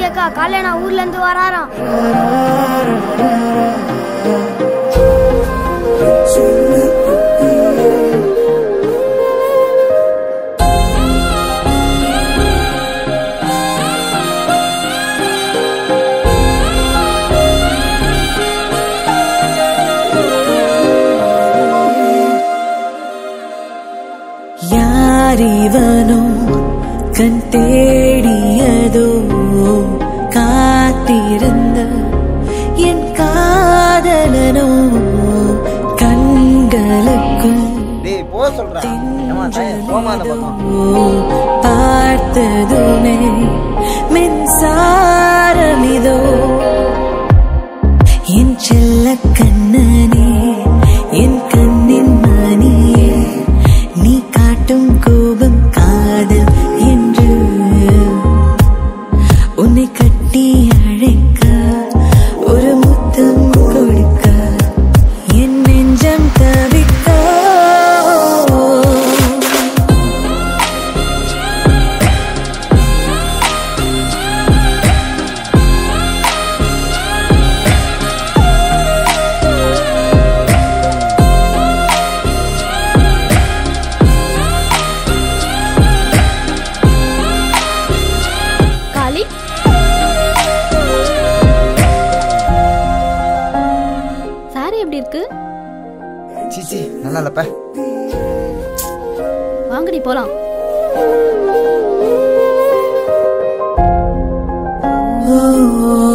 கார்த்தி அக்கா காலையில ஊர்ல இருந்து வராராம் யாரிவனோ கண் தேடியதோ காத்திருந்த என் காதலனோ கண்களுக்குள் டேய் போ சொல்றேன் ஏமா தாயே போமா அந்த பக்கம் பார்த்ததுமே மின்சாரமிதோ என் செல்ல கண்ணனே என் கண்ணின் மணியே நீ காட்டும் கோபம் காதல் என்று உன்னை கட்டி அழைக்க ஒரு முத்தம் கொடுக்க என் நெஞ்சம் தவிக்க காளி சாரி எப்படி இருக்கு சீச்சி நல்லா இல்லப்ப வாங்கடி போலாம் ஓ